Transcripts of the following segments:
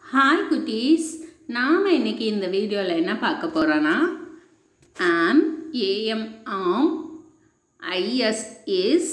hi குட்டீஸ் நாம் இன்னைக்கு இந்த வீடியோவில் என்ன பார்க்க போகிறோன்னா am AM am IS is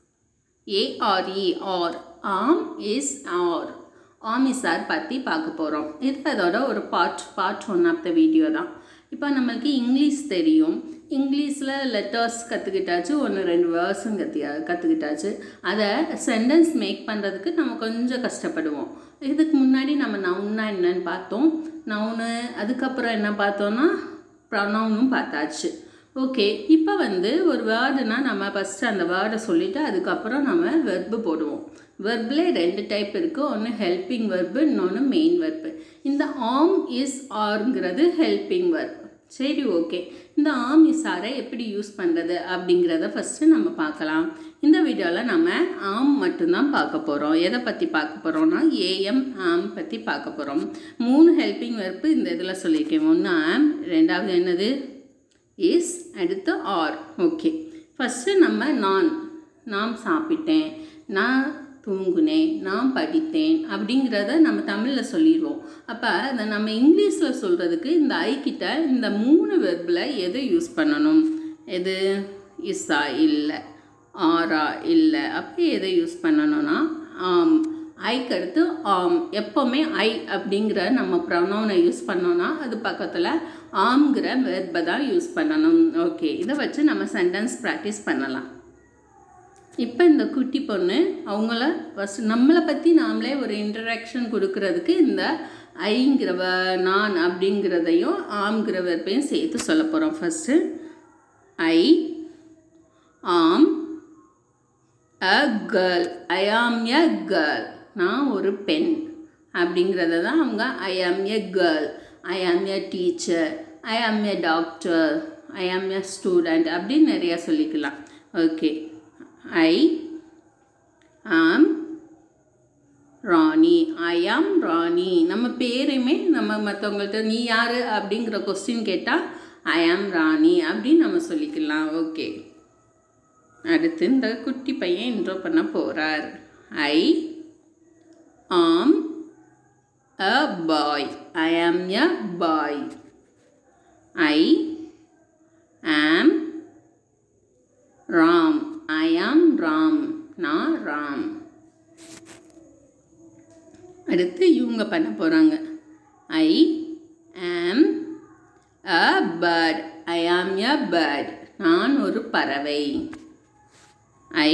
ARE are am is are am is are பற்றி பார்க்க போகிறோம் இது அதோட ஒரு part part one of the video தான் இப்போ நம்மளுக்கு இங்கிலீஷ் தெரியும் இங்கிலீஷில் லெட்டர்ஸ் கற்றுக்கிட்டாச்சு ஒன்று ரெண்டு வேர்ஸும் கத்தி கற்றுக்கிட்டாச்சு அதை சென்டென்ஸ் மேக் பண்ணுறதுக்கு நம்ம கொஞ்சம் கஷ்டப்படுவோம் இதுக்கு முன்னாடி நம்ம நவுன்னா என்னன்னு பார்த்தோம் நவுனு அதுக்கப்புறம் என்ன பார்த்தோன்னா ப்ரொனவுனும் பார்த்தாச்சு ஓகே இப்போ வந்து ஒரு வேர்டுனா நம்ம ஃபஸ்ட்டு அந்த வேர்டை சொல்லிவிட்டு அதுக்கப்புறம் நம்ம வெர்பு போடுவோம் வெர்பில் ரெண்டு டைப் இருக்குது ஒன்று ஹெல்பிங் வெர்பு இன்னொன்று மெயின் வெர்பு இந்த ஆம் இஸ் ஆருங்கிறது ஹெல்பிங் வெர்ப் சரி ஓகே இந்த ஆம் இஸ் ஆரை எப்படி யூஸ் பண்ணுறது அப்படிங்கிறத ஃபஸ்ட்டு நம்ம பார்க்கலாம் இந்த வீடியோவில் நம்ம ஆம் மட்டும்தான் பார்க்க போகிறோம் எதை பற்றி பார்க்க போகிறோம்னா ஏஎம் ஆம் பற்றி பார்க்க போகிறோம் மூணு ஹெல்பிங் வெர்ப்பு இந்த இதில் சொல்லியிருக்கேன் ஒன்று ஆம் ரெண்டாவது என்னது இஸ் அடுத்து ஆர் ஓகே ஃபஸ்ட்டு நம்ம நான் நான் சாப்பிட்டேன் நான் தூங்குனேன் நான் படித்தேன் அப்படிங்கிறத நம்ம தமிழில் சொல்லிடுவோம் அப்போ அதை நம்ம இங்கிலீஷில் சொல்கிறதுக்கு இந்த ஐக்கிட்ட இந்த மூணு வெர்பில் எதை யூஸ் பண்ணணும் எது இஸ்ஸா இல்லை ஆரா இல்லை அப்போ எதை யூஸ் பண்ணணும்னா ஆம் ஐக்கு அடுத்து ஆம் எப்போவுமே ஐ அப்படிங்கிற நம்ம ப்ரொனவுனை யூஸ் பண்ணோன்னா அது பக்கத்தில் ஆம்ங்கிற வெர்பை தான் யூஸ் பண்ணணும் ஓகே இதை வச்சு நம்ம சென்டென்ஸ் ப்ராக்டிஸ் பண்ணலாம் இப்போ இந்த குட்டி பொண்ணு அவங்கள ஃபஸ்ட் நம்மளை பற்றி நாமளே ஒரு இன்டராக்ஷன் கொடுக்கறதுக்கு இந்த ஐங்கிற வ நான் அப்படிங்கிறதையும் ஆம்ங்கிற வெர்பையும் சேர்த்து சொல்ல போகிறோம் ஃபஸ்ட்டு ஐ ஆம் அ கேர்ள் ஐ ஆம் எ கேர்ள் நான் ஒரு பெண் அப்படிங்கிறத தான் அவங்க ஐ ஆம் எ கேர்ள் ஐ ஆம் எ டீச்சர் ஐ ஆம் எ டாக்டர் ஐ ஆம் எ ஸ்டூடெண்ட் அப்படின்னு நிறையா சொல்லிக்கலாம் ஓகே ஐ ஆம் ராணி ஐ ஆம் ராணி நம்ம பேரையுமே நம்ம மற்றவங்கள்ட்ட நீ யார் அப்படிங்கிற கொஸ்டின் கேட்டால் ஐ ஆம் ராணி அப்படின்னு நம்ம சொல்லிக்கலாம் ஓகே அடுத்து இந்த குட்டி பையன் இன்ட்ரோ பண்ண போகிறார் ஐ ஆம் அ பாய் ஐ ஆம் எ பாய் ஐ ஆம் ராம் ஐ ஆம் ராம் நான் ராம் அடுத்து இவங்க பண்ண போகிறாங்க ஐ ஆம் அ பேர்ட் ஐ ஆம் எ பேர்ட் நான் ஒரு பறவை ஐ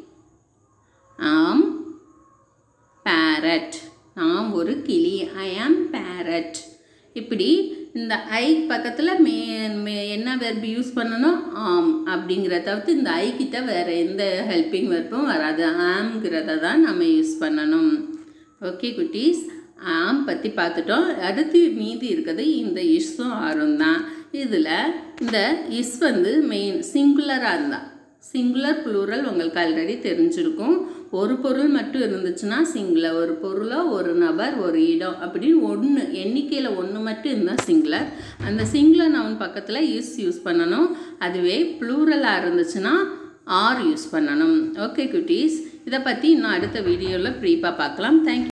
ஆம் பேரட் நான் ஒரு கிளி ஐ ஆம் பேரட் இப்படி இந்த ஐ பக்கத்தில் மே மே என்ன வெர்பு யூஸ் பண்ணணும் ஆம் அப்படிங்கிறத தவிர்த்து இந்த ஐ கிட்ட வேறு எந்த ஹெல்பிங் வெர்பும் வராது ஆம்ங்கிறத தான் நம்ம யூஸ் பண்ணணும் ஓகே குட்டீஸ் ஆம் பற்றி பார்த்துட்டோம் அடுத்து மீதி இருக்கிறது இந்த இஸ்ஸும் ஆறும் தான் இதில் இந்த இஸ் வந்து மெயின் சிங்குலராக இருந்தால் சிங்குலர் ப்ளூரல் உங்களுக்கு ஆல்ரெடி தெரிஞ்சிருக்கும் ஒரு பொருள் மட்டும் இருந்துச்சுன்னா சிங்குலர் ஒரு பொருளோ ஒரு நபர் ஒரு இடம் அப்படின்னு ஒன்று எண்ணிக்கையில் ஒன்று மட்டும் இருந்தால் சிங்குலர் அந்த சிங்குலர் நவுன் பக்கத்தில் இஸ் யூஸ் பண்ணணும் அதுவே ப்ளூரலாக இருந்துச்சுன்னா ஆர் யூஸ் பண்ணணும் ஓகே குட்டீஸ் இதை பற்றி இன்னும் அடுத்த வீடியோவில் ப்ரீப்பாக பார்க்கலாம் தேங்க்யூ